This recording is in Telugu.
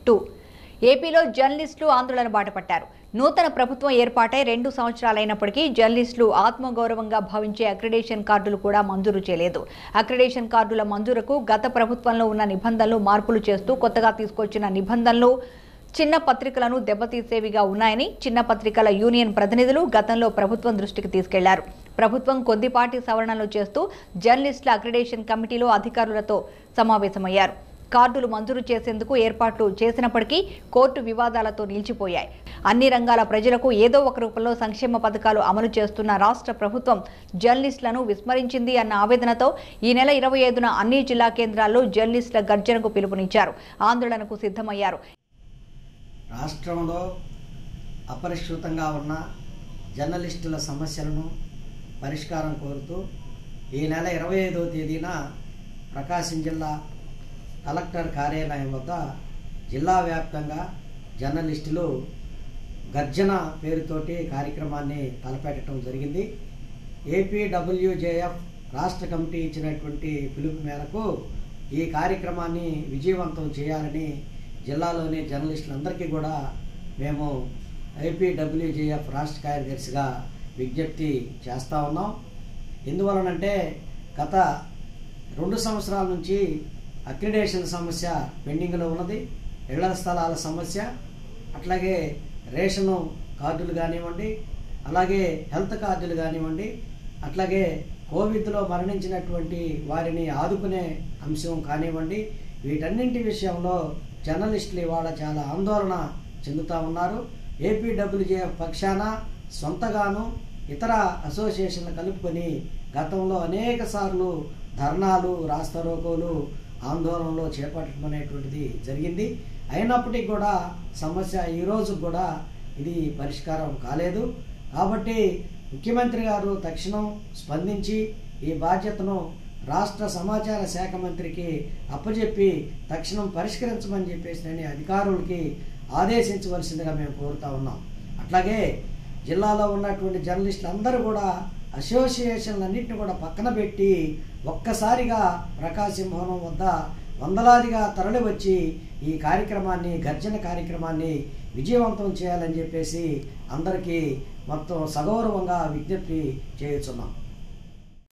టూ ఏపీలో జర్నలిస్టులు ఆందోళన బాటపట్టారు నూతన ప్రభుత్వం ఏర్పాటై రెండు సంవత్సరాలైనప్పటికీ జర్నలిస్టులు ఆత్మగౌరవంగా భావించే అక్రిడేషన్ కార్డులు కూడా మంజూరు చేయలేదు అక్రిడేషన్ కార్డుల మంజూరుకు గత ప్రభుత్వంలో ఉన్న నిబంధనలు మార్పులు చేస్తూ కొత్తగా తీసుకొచ్చిన నిబంధనలు చిన్న పత్రికలను దెబ్బతీసేవిగా ఉన్నాయని చిన్న పత్రికల యూనియన్ ప్రతినిధులు గతంలో ప్రభుత్వం దృష్టికి తీసుకెళ్లారు ప్రభుత్వం కొద్దిపాటి సవరణలు చేస్తూ జర్నలిస్టుల అక్రిడేషన్ కమిటీలో అధికారులతో సమావేశమయ్యారు కార్డులు మంజూరు చేసేందుకు ఏర్పాట్లు చేసినప్పటికీ కోర్టు వివాదాలతో నిలిచిపోయాయి అన్ని రంగాల ప్రజలకు ఏదో ఒక రూపంలో సంక్షేమ పథకాలు అమలు చేస్తున్న రాష్ట్ర ప్రభుత్వం జర్నలిస్టులను విస్మరించింది అన్న ఆవేదనతో ఈ నెల ఇరవై ఐదున అన్ని జిల్లా కేంద్రాల్లో జర్నలిస్టుల గర్జనకు పిలుపునిచ్చారు ఆందోళనకు సిద్ధమయ్యారు రాష్ట్రంలో అపరిష్కృతంగా ఉన్న జర్నలిస్టుల సమస్యలను పరిష్కారం కోరుతూ ఈ నెల ఇరవై ఐదవ తేదీన ప్రకాశం జిల్లా కలెక్టర్ కార్యాలయం వద్ద జిల్లా వ్యాప్తంగా జర్నలిస్టులు గర్జన పేరుతోటి కార్యక్రమాన్ని తలపెట్టడం జరిగింది ఏపీడబ్ల్యూజేఎఫ్ రాష్ట్ర కమిటీ ఇచ్చినటువంటి పిలుపు మేరకు ఈ కార్యక్రమాన్ని విజయవంతం చేయాలని జిల్లాలోని జర్నలిస్టులందరికీ కూడా మేము ఏపీడబ్ల్యూజేఎఫ్ రాష్ట్ర కార్యదర్శిగా విజ్ఞప్తి చేస్తూ ఉన్నాం ఎందువలనంటే గత రెండు సంవత్సరాల నుంచి అక్రిడేషన్ సమస్య పెండింగ్లో ఉన్నది ఇళ్ల స్థలాల సమస్య అట్లాగే రేషను కార్డులు కానివ్వండి అలాగే హెల్త్ కార్డులు కానివ్వండి అట్లాగే కోవిడ్లో మరణించినటువంటి వారిని ఆదుకునే అంశం కానివ్వండి వీటన్నింటి విషయంలో జర్నలిస్టులు ఇవాళ చాలా ఆందోళన చెందుతూ ఉన్నారు ఏపీడబ్ల్యూజేఎఫ్ పక్షాన సొంతగాను ఇతర అసోసియేషన్లు కలుపుకొని గతంలో అనేక సార్లు ధర్నాలు రాస్తారోకోలు ఆందోళనలో చేపట్టడం అనేటువంటిది జరిగింది అయినప్పటికీ కూడా సమస్య ఈ రోజు కూడా ఇది పరిష్కారం కాలేదు కాబట్టి ముఖ్యమంత్రి గారు తక్షణం స్పందించి ఈ బాధ్యతను రాష్ట్ర సమాచార శాఖ మంత్రికి అప్పచెప్పి తక్షణం పరిష్కరించమని చెప్పేసి నేను అధికారులకి ఆదేశించవలసిందిగా మేము కోరుతా ఉన్నాం అట్లాగే జిల్లాలో ఉన్నటువంటి జర్నలిస్టులు అందరూ కూడా అసోసియేషన్లన్నింటినీ కూడా పక్కన పెట్టి ఒక్కసారిగా ప్రకాశం భవనం వద్ద వందలాదిగా తరలి వచ్చి ఈ కార్యక్రమాన్ని గర్జన కార్యక్రమాన్ని విజయవంతం చేయాలని చెప్పేసి అందరికీ మొత్తం సగౌరవంగా విజ్ఞప్తి చేయుచున్నాం